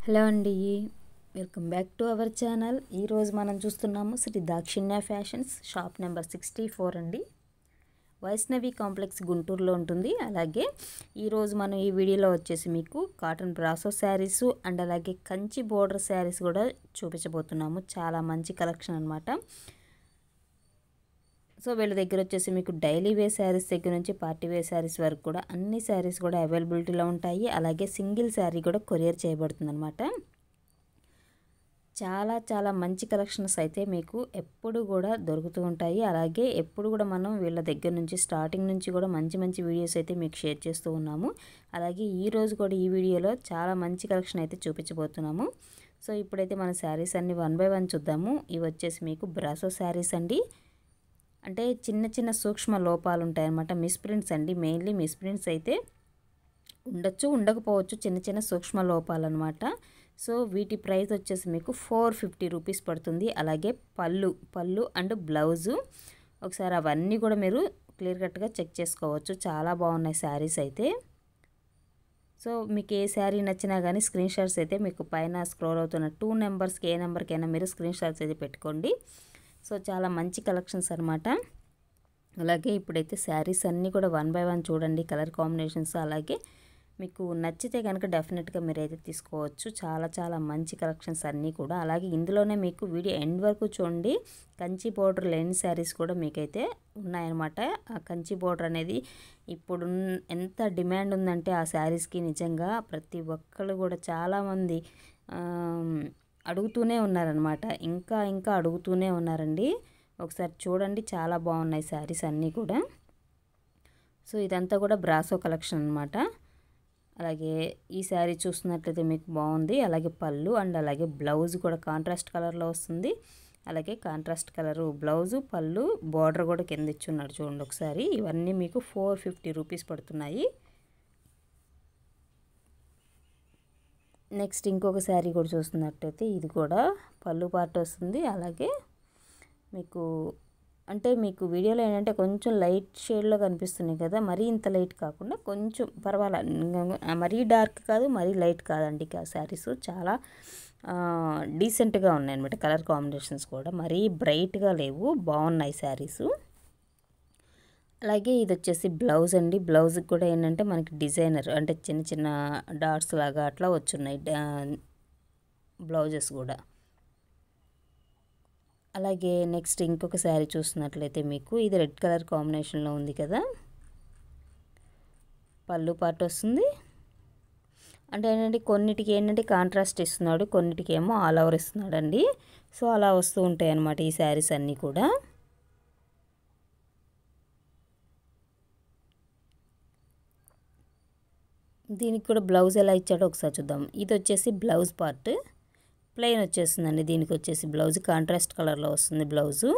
hello అండి welcome back to our channel ఈరోజు మనం చూస్తున్నాము Shri Dakshinya fashions shop number sixty four అండి వైష్ణవి కాంప్లెక్స్ గుంటూరులో ఉంటుంది అలాగే ఈరోజు మనం ఈ వీడియోలో వచ్చేసి మీకు కాటన్ బ్రాసో శారీస్ అండ్ అలాగే కంచి బోర్డర్ శారీస్ కూడా చూపించబోతున్నాము చాలా మంచి కలెక్షన్ అనమాట సో వీళ్ళ దగ్గర వచ్చేసి మీకు డైలీ వేర్ శారీస్ దగ్గర నుంచి పార్టీ వేర్ శారీస్ వరకు కూడా అన్ని శారీస్ కూడా అవైలబిలిటీలో ఉంటాయి అలాగే సింగిల్ శారీ కూడా కొరియర్ చేయబడుతుంది అనమాట చాలా చాలా మంచి కలెక్షన్స్ అయితే మీకు ఎప్పుడు కూడా దొరుకుతూ ఉంటాయి అలాగే ఎప్పుడు కూడా మనం వీళ్ళ దగ్గర నుంచి స్టార్టింగ్ నుంచి కూడా మంచి మంచి వీడియోస్ అయితే మీకు షేర్ చేస్తూ ఉన్నాము అలాగే ఈ రోజు కూడా ఈ వీడియోలో చాలా మంచి కలెక్షన్ అయితే చూపించబోతున్నాము సో ఇప్పుడైతే మన శారీస్ అన్ని వన్ బై వన్ చూద్దాము ఇవి వచ్చేసి మీకు బ్రాసో శారీస్ అండి అంటే చిన్న చిన్న సూక్ష్మ లోపాలు ఉంటాయన్నమాట మిస్ప్రింట్స్ అండి మెయిన్లీ మిస్ప్రింట్స్ అయితే ఉండొచ్చు ఉండకపోవచ్చు చిన్న చిన్న సూక్ష్మ లోపాలు అనమాట సో వీటి ప్రైస్ వచ్చేసి మీకు ఫోర్ ఫిఫ్టీ రూపీస్ పడుతుంది అలాగే పళ్ళు పళ్ళు అండ్ బ్లౌజు ఒకసారి అవన్నీ కూడా మీరు క్లియర్ కట్గా చెక్ చేసుకోవచ్చు చాలా బాగున్నాయి శారీస్ అయితే సో మీకు ఏ శారీ నచ్చినా కానీ స్క్రీన్ షాట్స్ అయితే మీకు పైన స్క్రోల్ అవుతున్న టూ నెంబర్స్కి ఏ నెంబర్కైనా మీరు స్క్రీన్ షాట్స్ అయితే పెట్టుకోండి సో చాలా మంచి కలెక్షన్స్ అనమాట అలాగే ఇప్పుడైతే శారీస్ అన్నీ కూడా వన్ బై వన్ చూడండి కలర్ కాంబినేషన్స్ అలాగే మీకు నచ్చితే కనుక డెఫినెట్గా మీరైతే తీసుకోవచ్చు చాలా చాలా మంచి కలెక్షన్స్ అన్నీ కూడా అలాగే ఇందులోనే మీకు వీడియో ఎండ్ వరకు చూడండి కంచి బోర్డర్ లేని శారీస్ కూడా మీకైతే ఉన్నాయన్నమాట ఆ కంచి బోర్డర్ అనేది ఇప్పుడు ఎంత డిమాండ్ ఉందంటే ఆ శారీస్కి నిజంగా ప్రతి ఒక్కళ్ళు కూడా చాలామంది అడుగుతూనే ఉన్నారనమాట ఇంకా ఇంకా అడుగుతూనే ఉన్నారండి ఒకసారి చూడండి చాలా బాగున్నాయి శారీస్ అన్నీ కూడా సో ఇదంతా కూడా బ్రాసో కలెక్షన్ అనమాట అలాగే ఈ శారీ చూస్తున్నట్లయితే మీకు బాగుంది అలాగే పళ్ళు అండ్ అలాగే బ్లౌజ్ కూడా కాంట్రాస్ట్ కలర్లో వస్తుంది అలాగే కాంట్రాస్ట్ కలరు బ్లౌజు పళ్ళు బార్డర్ కూడా కింద ఇచ్చున్నాడు చూడండి ఒకసారి ఇవన్నీ మీకు ఫోర్ ఫిఫ్టీ రూపీస్ పడుతున్నాయి నెక్స్ట్ ఇంకొక శారీ కూడా చూస్తున్నట్టయితే ఇది కూడా పళ్ళు పార్ట్ వస్తుంది అలాగే మీకు అంటే మీకు వీడియోలో ఏంటంటే కొంచెం లైట్ షేడ్లో కనిపిస్తున్నాయి కదా మరీ ఇంత లైట్ కాకుండా కొంచెం పర్వాలేదు మరీ డార్క్ కాదు మరీ లైట్ కాదండి శారీస్ చాలా డీసెంట్గా ఉన్నాయి అనమాట కలర్ కాంబినేషన్స్ కూడా మరీ బ్రైట్గా లేవు బాగున్నాయి శారీస్ అలాగే ఇది వచ్చేసి బ్లౌజ్ అండి బ్లౌజ్కి కూడా ఏంటంటే మనకి డిజైనర్ అంటే చిన్న చిన్న డాట్స్ లాగా అట్లా వచ్చున్నాయి బ్లౌజెస్ కూడా అలాగే నెక్స్ట్ ఇంకొక శారీ చూస్తున్నట్లయితే మీకు ఇది రెడ్ కలర్ కాంబినేషన్లో ఉంది కదా పళ్ళు పాటు వస్తుంది అంటే ఏంటంటే కొన్నిటికి ఏంటంటే కాంట్రాస్ట్ ఇస్తున్నాడు కొన్నిటికి ఏమో ఆల్ ఓవర్ ఇస్తున్నాడు అండి సో అలా వస్తూ ఉంటాయి అన్నమాట ఈ శారీస్ అన్నీ కూడా దీనికి కూడా బ్లౌజ్ ఎలా ఇచ్చాడో ఒకసారి చూద్దాం ఇది వచ్చేసి బ్లౌజ్ పార్ట్ ప్లెయిన్ వచ్చేస్తుందండి దీనికి వచ్చేసి బ్లౌజ్ కాంట్రాస్ట్ కలర్లో వస్తుంది బ్లౌజు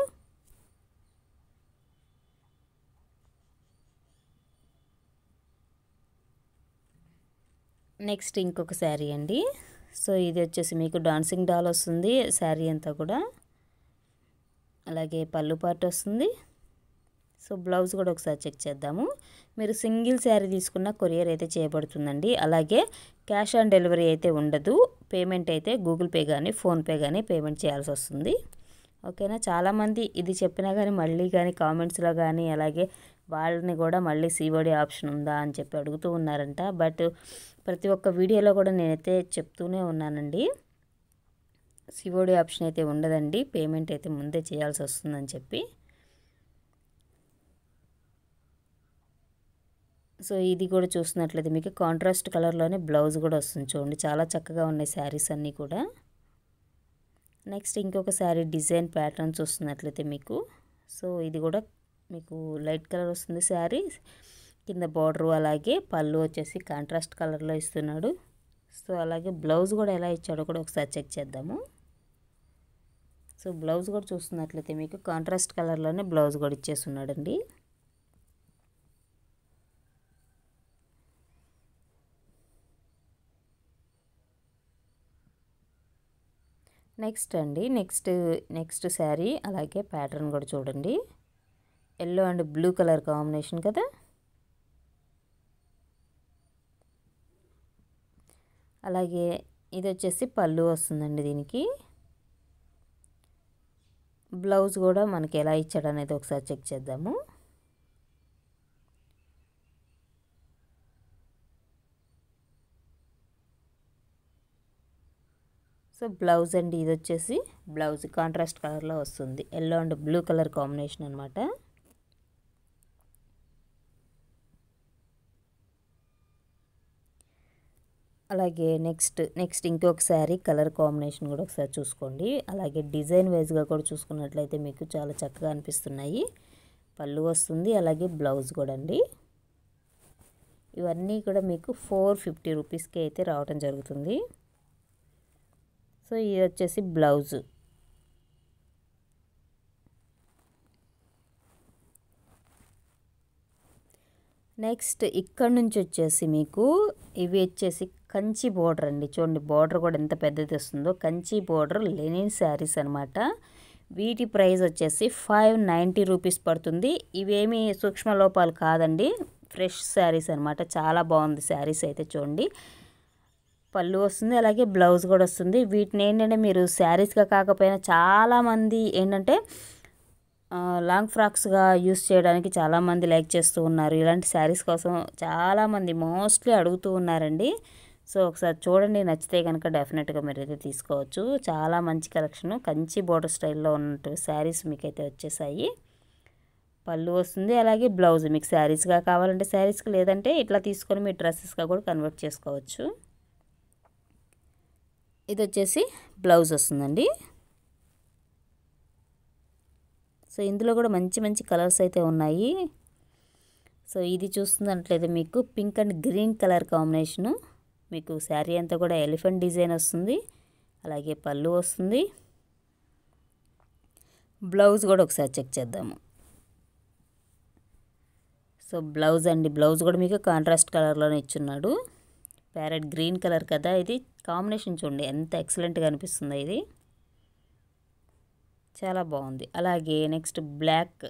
నెక్స్ట్ ఇంకొక శారీ అండి సో ఇది వచ్చేసి మీకు డాన్సింగ్ డాల్ వస్తుంది శారీ అంతా కూడా అలాగే పళ్ళు పార్ట్ వస్తుంది సో బ్లౌజ్ కూడా ఒకసారి చెక్ చేద్దాము మీరు సింగిల్ శారీ తీసుకున్న కొరియర్ అయితే చేయబడుతుందండి అలాగే క్యాష్ ఆన్ డెలివరీ అయితే ఉండదు పేమెంట్ అయితే గూగుల్ పే కానీ ఫోన్పే కానీ పేమెంట్ చేయాల్సి వస్తుంది ఓకేనా చాలామంది ఇది చెప్పినా కానీ మళ్ళీ కానీ కామెంట్స్లో కానీ అలాగే వాళ్ళని కూడా మళ్ళీ సిఓడి ఆప్షన్ ఉందా అని చెప్పి అడుగుతూ ఉన్నారంట బట్ ప్రతి ఒక్క వీడియోలో కూడా నేనైతే చెప్తూనే ఉన్నానండి సిఓడి ఆప్షన్ అయితే ఉండదండి పేమెంట్ అయితే ముందే చేయాల్సి వస్తుందని చెప్పి సో ఇది కూడా చూస్తున్నట్లయితే మీకు కాంట్రాస్ట్ కలర్లోనే బ్లౌజ్ కూడా వస్తుంది చూడండి చాలా చక్కగా ఉన్నాయి శారీస్ అన్నీ కూడా నెక్స్ట్ ఇంకొక శారీ డిజైన్ ప్యాటర్న్ చూస్తున్నట్లయితే మీకు సో ఇది కూడా మీకు లైట్ కలర్ వస్తుంది శారీ కింద బార్డర్ అలాగే పళ్ళు వచ్చేసి కాంట్రాస్ట్ కలర్లో ఇస్తున్నాడు సో అలాగే బ్లౌజ్ కూడా ఎలా ఇచ్చాడో కూడా ఒకసారి చెక్ చేద్దాము సో బ్లౌజ్ కూడా చూస్తున్నట్లయితే మీకు కాంట్రాస్ట్ కలర్లోనే బ్లౌజ్ కూడా ఇచ్చేస్తున్నాడండి నెక్స్ట్ అండి నెక్స్ట్ నెక్స్ట్ శారీ అలాగే ప్యాటర్న్ కూడా చూడండి yellow and blue colour combination కదా అలాగే ఇది వచ్చేసి పళ్ళు వస్తుందండి దీనికి బ్లౌజ్ కూడా మనకి ఎలా ఇచ్చాడు అనేది ఒకసారి చెక్ చేద్దాము సో బ్లౌజ్ అండి ఇది వచ్చేసి బ్లౌజ్ కాంట్రాస్ట్ కలర్లో వస్తుంది yellow and blue colour combination అనమాట అలాగే నెక్స్ట్ నెక్స్ట్ ఇంకొక శారీ కలర్ కాంబినేషన్ కూడా ఒకసారి చూసుకోండి అలాగే డిజైన్ వైజ్గా కూడా చూసుకున్నట్లయితే మీకు చాలా చక్కగా అనిపిస్తున్నాయి పళ్ళు వస్తుంది అలాగే బ్లౌజ్ కూడా అండి ఇవన్నీ కూడా మీకు ఫోర్ ఫిఫ్టీ రూపీస్కి అయితే రావడం జరుగుతుంది సో ఇది వచ్చేసి బ్లౌజ్ నెక్స్ట్ ఇక్కడ నుంచి వచ్చేసి మీకు ఇవి వచ్చేసి కంచి బోర్డర్ అండి చూడండి బోర్డర్ కూడా ఎంత పెద్దది వస్తుందో కంచి బోర్డర్ లెనిన్ శారీస్ అనమాట వీటి ప్రైస్ వచ్చేసి ఫైవ్ నైంటీ రూపీస్ పడుతుంది ఇవేమి సూక్ష్మ లోపాలు కాదండి ఫ్రెష్ శారీస్ అనమాట చాలా బాగుంది శారీస్ అయితే చూడండి పళ్ళు వస్తుంది అలాగే బ్లౌజ్ కూడా వస్తుంది వీటిని ఏంటంటే మీరు శారీస్గా కాకపోయినా చాలామంది ఏంటంటే లాంగ్ ఫ్రాక్స్గా యూస్ చేయడానికి చాలామంది లైక్ చేస్తూ ఉన్నారు ఇలాంటి శారీస్ కోసం చాలామంది మోస్ట్లీ అడుగుతూ ఉన్నారండి సో ఒకసారి చూడండి నచ్చితే కనుక డెఫినెట్గా మీరు అయితే తీసుకోవచ్చు చాలా మంచి కలెక్షన్ కంచి బోర్డర్ స్టైల్లో ఉన్నట్టు శారీస్ మీకైతే వచ్చేసాయి పళ్ళు వస్తుంది అలాగే బ్లౌజ్ మీకు శారీస్గా కావాలంటే శారీస్కి లేదంటే ఇట్లా తీసుకొని మీ డ్రెస్సెస్గా కూడా కన్వర్ట్ చేసుకోవచ్చు ఇది వచ్చేసి బ్లౌజ్ వస్తుందండి సో ఇందులో కూడా మంచి మంచి కలర్స్ అయితే ఉన్నాయి సో ఇది చూస్తున్నట్లయితే మీకు pink and green colour combination మీకు శారీ అంతా కూడా ఎలిఫెంట్ డిజైన్ వస్తుంది అలాగే పళ్ళు వస్తుంది బ్లౌజ్ కూడా ఒకసారి చెక్ చేద్దాము సో బ్లౌజ్ అండి బ్లౌజ్ కూడా మీకు కాంట్రాస్ట్ కలర్లోనే ఇచ్చున్నాడు ప్యారెట్ గ్రీన్ కలర్ కదా ఇది కాంబినేషన్ చూడండి ఎంత ఎక్సలెంట్గా అనిపిస్తుందో ఇది చాలా బాగుంది అలాగే నెక్స్ట్ బ్లాక్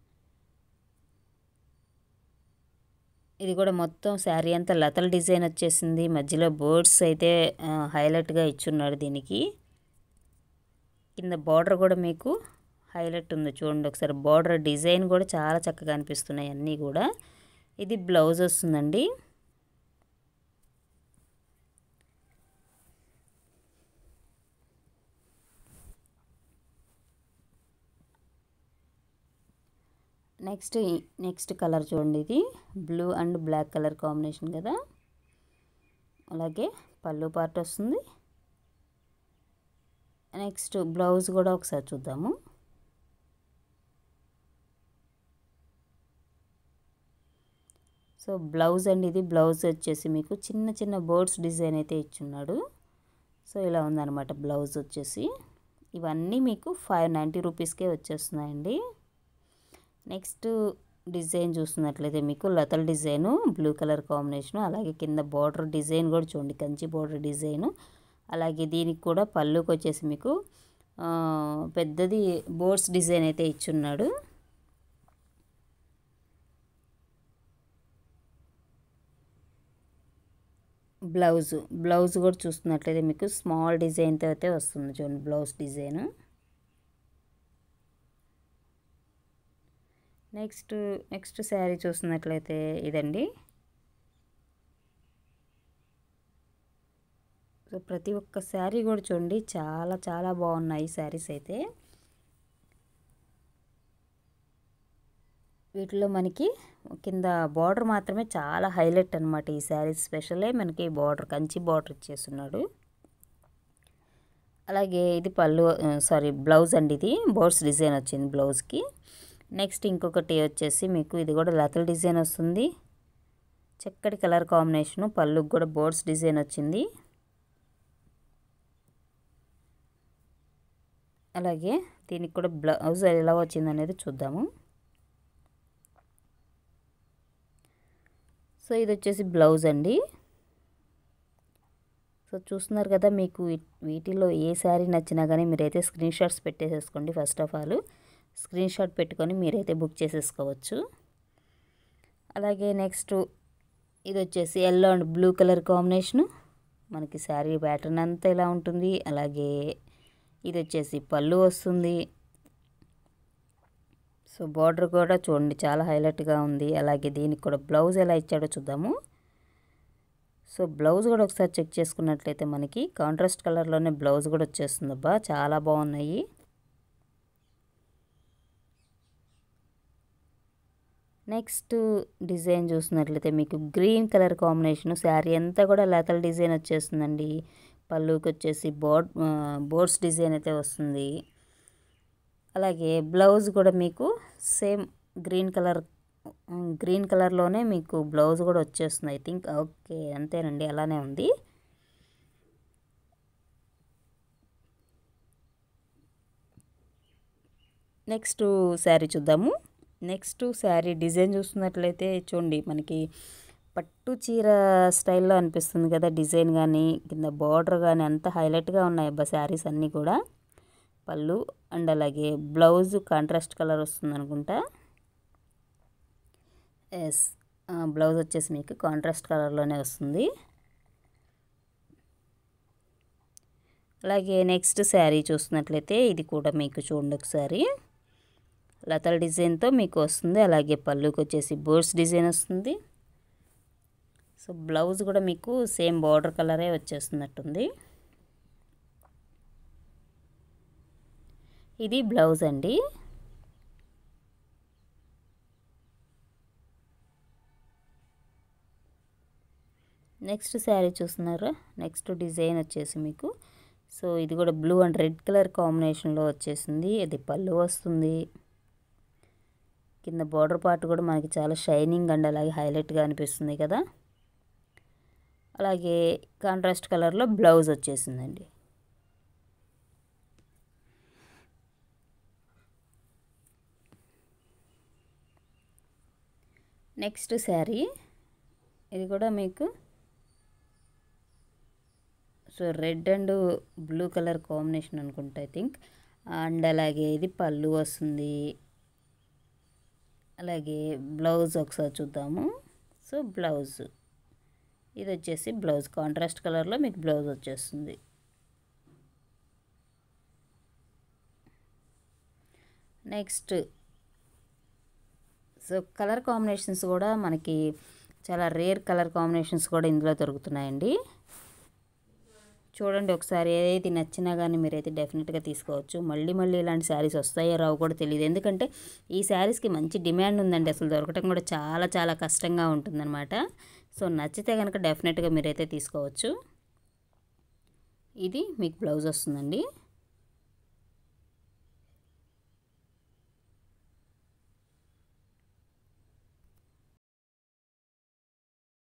ఇది కూడా మొత్తం శారీ అంతా లతల డిజైన్ వచ్చేసింది మధ్యలో బర్డ్స్ అయితే హైలైట్గా ఇచ్చున్నాడు దీనికి కింద బార్డర్ కూడా మీకు హైలైట్ ఉంది చూడండి ఒకసారి బార్డర్ డిజైన్ కూడా చాలా చక్కగా అనిపిస్తున్నాయి అన్నీ కూడా ఇది బ్లౌజ్ వస్తుందండి నెక్స్ట్ నెక్స్ట్ కలర్ చూడండి ఇది blue and black colour combination కదా అలాగే పళ్ళు పార్ట్ వస్తుంది నెక్స్ట్ బ్లౌజ్ కూడా ఒకసారి చూద్దాము సో బ్లౌజ్ అండి ఇది బ్లౌజ్ వచ్చేసి మీకు చిన్న చిన్న బర్డ్స్ డిజైన్ అయితే ఇచ్చున్నాడు సో ఇలా ఉందన్నమాట బ్లౌజ్ వచ్చేసి ఇవన్నీ మీకు ఫైవ్ నైంటీ రూపీస్కే వచ్చేస్తున్నాయండి నెక్స్ట్ డిజైన్ చూస్తున్నట్లయితే మీకు లతల డిజైను బ్లూ కలర్ కాంబినేషను అలాగే కింద బార్డర్ డిజైన్ కూడా చూడండి కంచి బార్డర్ డిజైను అలాగే దీనికి కూడా పళ్ళుకి వచ్చేసి మీకు పెద్దది బోర్డ్స్ డిజైన్ అయితే ఇచ్చున్నాడు బ్లౌజ్ బ్లౌజ్ కూడా చూస్తున్నట్లయితే మీకు స్మాల్ డిజైన్తో అయితే వస్తుంది చూడండి blouse design next next sari చూస్తున్నట్లయితే ఇదండి సో ప్రతి ఒక్క శారీ కూడా చూడండి చాలా చాలా బాగున్నాయి శారీస్ అయితే వీటిలో మనకి కింద బార్డర్ మాత్రమే చాలా హైలైట్ అనమాట ఈ శారీస్ స్పెషలే మనకి బార్డర్ కంచి బార్డర్ ఇచ్చేస్తున్నాడు అలాగే ఇది పళ్ళు సారీ బ్లౌజ్ అండి ఇది బోర్డ్స్ డిజైన్ వచ్చింది బ్లౌజ్కి నెక్స్ట్ ఇంకొకటి వచ్చేసి మీకు ఇది కూడా లతల డిజైన్ వస్తుంది చక్కటి కలర్ కాంబినేషను పళ్ళుకి కూడా బోర్డ్స్ డిజైన్ వచ్చింది అలాగే దీనికి కూడా బ్లౌజ్ ఎలా వచ్చింది అనేది చూద్దాము సో ఇది వచ్చేసి బ్లౌజ్ అండి సో చూస్తున్నారు కదా మీకు వీటిలో ఏ శారీ నచ్చినా కానీ మీరైతే స్క్రీన్ షాట్స్ పెట్టేసేసుకోండి first of all screen shot పెట్టుకొని మీరైతే బుక్ చేసేసుకోవచ్చు అలాగే నెక్స్ట్ ఇది వచ్చేసి yellow and blue colour combination మనకి శారీ ప్యాటర్న్ అంతా ఇలా ఉంటుంది అలాగే ఇది వచ్చేసి పళ్ళు వస్తుంది సో బార్డర్ కూడా చూడండి చాలా హైలైట్గా ఉంది అలాగే దీనికి కూడా బ్లౌజ్ ఎలా ఇచ్చాడో చూద్దాము సో బ్లౌజ్ కూడా ఒకసారి చెక్ చేసుకున్నట్లయితే మనకి కాంట్రాస్ట్ కలర్లోనే బ్లౌజ్ కూడా వచ్చేస్తుంది అబ్బా చాలా బాగున్నాయి నెక్స్ట్ డిజైన్ చూసినట్లయితే మీకు గ్రీన్ కలర్ కాంబినేషన్ శారీ అంతా కూడా లతల డిజైన్ వచ్చేస్తుందండి పళ్ళుకి వచ్చేసి బోర్డ్ బోర్డ్స్ డిజైన్ అయితే వస్తుంది అలాగే బ్లౌజ్ కూడా మీకు సేమ్ గ్రీన్ కలర్ గ్రీన్ కలర్లోనే మీకు బ్లౌజ్ కూడా వచ్చేస్తుంది ఐ థింక్ ఓకే అంతేనండి అలానే ఉంది నెక్స్ట్ శారీ చూద్దాము నెక్స్ట్ శారీ డిజైన్ చూస్తున్నట్లయితే చూడండి మనకి పట్టు చీర స్టైల్లో అనిపిస్తుంది కదా డిజైన్ కానీ కింద బార్డర్ కానీ అంత హైలైట్గా ఉన్నాయి అబ్బా శారీస్ అన్నీ కూడా పళ్ళు అండ్ అలాగే బ్లౌజ్ కాంట్రాస్ట్ కలర్ వస్తుంది అనుకుంటా ఎస్ బ్లౌజ్ వచ్చేసి మీకు కాంట్రాస్ట్ కలర్లోనే వస్తుంది అలాగే నెక్స్ట్ శారీ చూస్తున్నట్లయితే ఇది కూడా మీకు చూడండి ఒకసారి లతల డిజైన్తో మీకు వస్తుంది అలాగే పళ్ళుకి వచ్చేసి బోర్డ్స్ డిజైన్ వస్తుంది సో బ్లౌజ్ కూడా మీకు సేమ్ బార్డర్ కలరే వచ్చేస్తున్నట్టుంది ఇది బ్లౌజ్ అండి నెక్స్ట్ శారీ చూస్తున్నారా నెక్స్ట్ డిజైన్ వచ్చేసి మీకు సో ఇది కూడా బ్లూ అండ్ రెడ్ కలర్ కాంబినేషన్లో వచ్చేసింది ఇది పళ్ళు వస్తుంది కింద బార్డర్ పార్ట్ కూడా మనకి చాలా షైనింగ్ అండ్ అలాగే హైలైట్గా అనిపిస్తుంది కదా అలాగే కాంట్రాస్ట్ కలర్లో బ్లౌజ్ వచ్చేసిందండి నెక్స్ట్ శారీ ఇది కూడా మీకు so red and blue colour combination అనుకుంటా ఐ థింక్ అండ్ అలాగే ఇది పళ్ళు వస్తుంది అలాగే బ్లౌజ్ ఒకసారి చూద్దాము సో బ్లౌజ్ ఇది వచ్చేసి బ్లౌజ్ కాంట్రాస్ట్ కలర్లో మీకు బ్లౌజ్ వచ్చేస్తుంది నెక్స్ట్ సో కలర్ కాంబినేషన్స్ కూడా మనకి చాలా రేర్ కలర్ కాంబినేషన్స్ కూడా ఇందులో దొరుకుతున్నాయండి చూడండి ఒకసారి ఏదైతే నచ్చినా కానీ మీరైతే డెఫినెట్గా తీసుకోవచ్చు మళ్ళీ మళ్ళీ ఇలాంటి శారీస్ వస్తాయో రావు కూడా తెలియదు ఎందుకంటే ఈ శారీస్కి మంచి డిమాండ్ ఉందండి అసలు దొరకటం కూడా చాలా చాలా కష్టంగా ఉంటుందన్నమాట సో నచ్చితే కనుక డెఫినెట్గా మీరైతే తీసుకోవచ్చు ఇది మీకు బ్లౌజ్ వస్తుందండి